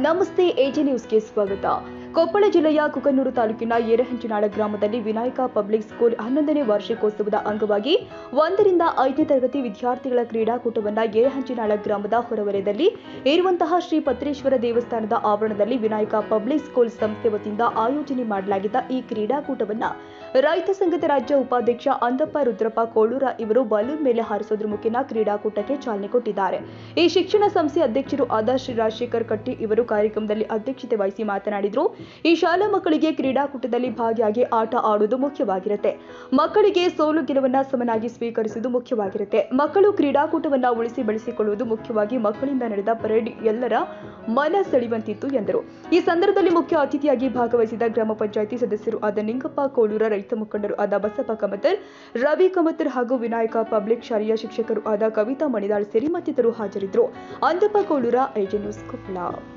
ನಮಸ್ತೆ ಎಜೆ ನ್ಯೂಸ್ಗೆ ಸ್ವಾಗತ ಕೊಪ್ಪಳ ಜಿಲ್ಲೆಯ ಕುಕನೂರು ತಾಲೂಕಿನ ಏರಹಂಚಿನಾಳ ಗ್ರಾಮದಲ್ಲಿ ವಿನಾಯಕ ಪಬ್ಲಿಕ್ ಸ್ಕೂಲ್ ಹನ್ನೊಂದನೇ ವಾರ್ಷಿಕೋತ್ಸವದ ಅಂಗವಾಗಿ ಒಂದರಿಂದ ಐದನೇ ತರಗತಿ ವಿದ್ಯಾರ್ಥಿಗಳ ಕ್ರೀಡಾಕೂಟವನ್ನು ಏರಹಂಚಿನಾಳ ಗ್ರಾಮದ ಹೊರವಲಯದಲ್ಲಿ ಇರುವಂತಹ ಶ್ರೀ ಪತ್ರೇಶ್ವರ ದೇವಸ್ಥಾನದ ಆವರಣದಲ್ಲಿ ವಿನಾಯಕ ಪಬ್ಲಿಕ್ ಸ್ಕೂಲ್ ಸಂಸ್ಥೆ ವತಿಯಿಂದ ಆಯೋಜನೆ ಮಾಡಲಾಗಿದ್ದ ಈ ಕ್ರೀಡಾಕೂಟವನ್ನು ರೈತ ಸಂಘದ ರಾಜ್ಯ ಉಪಾಧ್ಯಕ್ಷ ಅಂದಪ್ಪ ರುದ್ರಪ್ಪ ಕೋಳೂರ ಇವರು ಬಲೂನ್ ಮೇಲೆ ಹಾರಿಸೋದ್ರ ಮುಖೇನ ಕ್ರೀಡಾಕೂಟಕ್ಕೆ ಚಾಲನೆ ಕೊಟ್ಟಿದ್ದಾರೆ ಈ ಶಿಕ್ಷಣ ಸಂಸ್ಥೆ ಅಧ್ಯಕ್ಷರು ಆದ ಶ್ರೀ ರಾಜಶೇಖರ್ ಕಟ್ಟಿ ಇವರು ಕಾರ್ಯಕ್ರಮದಲ್ಲಿ ಅಧ್ಯಕ್ಷತೆ ವಹಿಸಿ ಮಾತನಾಡಿದರು ಈ ಶಾಲಾ ಮಕ್ಕಳಿಗೆ ಕ್ರೀಡಾಕೂಟದಲ್ಲಿ ಭಾಗಿಯಾಗಿ ಆಟ ಆಡುವುದು ಮುಖ್ಯವಾಗಿರುತ್ತೆ ಮಕ್ಕಳಿಗೆ ಸೋಲು ಗೆಲುವನ್ನ ಸಮನಾಗಿ ಸ್ವೀಕರಿಸುವುದು ಮುಖ್ಯವಾಗಿರುತ್ತೆ ಮಕ್ಕಳು ಕ್ರೀಡಾಕೂಟವನ್ನ ಉಳಿಸಿ ಬೆಳೆಸಿಕೊಳ್ಳುವುದು ಮುಖ್ಯವಾಗಿ ಮಕ್ಕಳಿಂದ ನಡೆದ ಪರೇಡ್ ಎಲ್ಲರ ಮನ ಸೆಳೆಯುವಂತಿತ್ತು ಎಂದರು ಈ ಸಂದರ್ಭದಲ್ಲಿ ಮುಖ್ಯ ಅತಿಥಿಯಾಗಿ ಭಾಗವಹಿಸಿದ ಗ್ರಾಮ ಪಂಚಾಯಿತಿ ಸದಸ್ಯರು ಆದ ನಿಂಗಪ್ಪ ಕೋಳೂರ ರೈತ ಮುಖಂಡರು ಆದ ಬಸಪ್ಪ ಕಮತರ್ ರವಿ ಕಮತರ್ ಹಾಗೂ ವಿನಾಯಕ ಪಬ್ಲಿಕ್ ಶಾಲೆಯ ಶಿಕ್ಷಕರು ಆದ ಕವಿತಾ ಮಣಿದಾಳ್ ಸೇರಿ ಮತ್ತಿತರರು ಹಾಜರಿದ್ದರು ಅಂದಪ್ಪ ಕೋಳೂರ ಏಜೆ ನ್ಯೂಸ್ ಕೊಪ್ಪಳ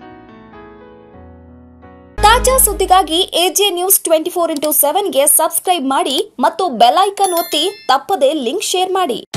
ತಾಜಾ ಸುದ್ದಿಗಾಗಿ AJ news twenty four into ಸೆವೆನ್ಗೆ ಸಬ್ಸ್ಕ್ರೈಬ್ ಮಾಡಿ ಮತ್ತು ಬೆಲ್ ಐಕನ್ ಒತ್ತಿ ತಪ್ಪದೇ ಲಿಂಕ್ ಶೇರ್ ಮಾಡಿ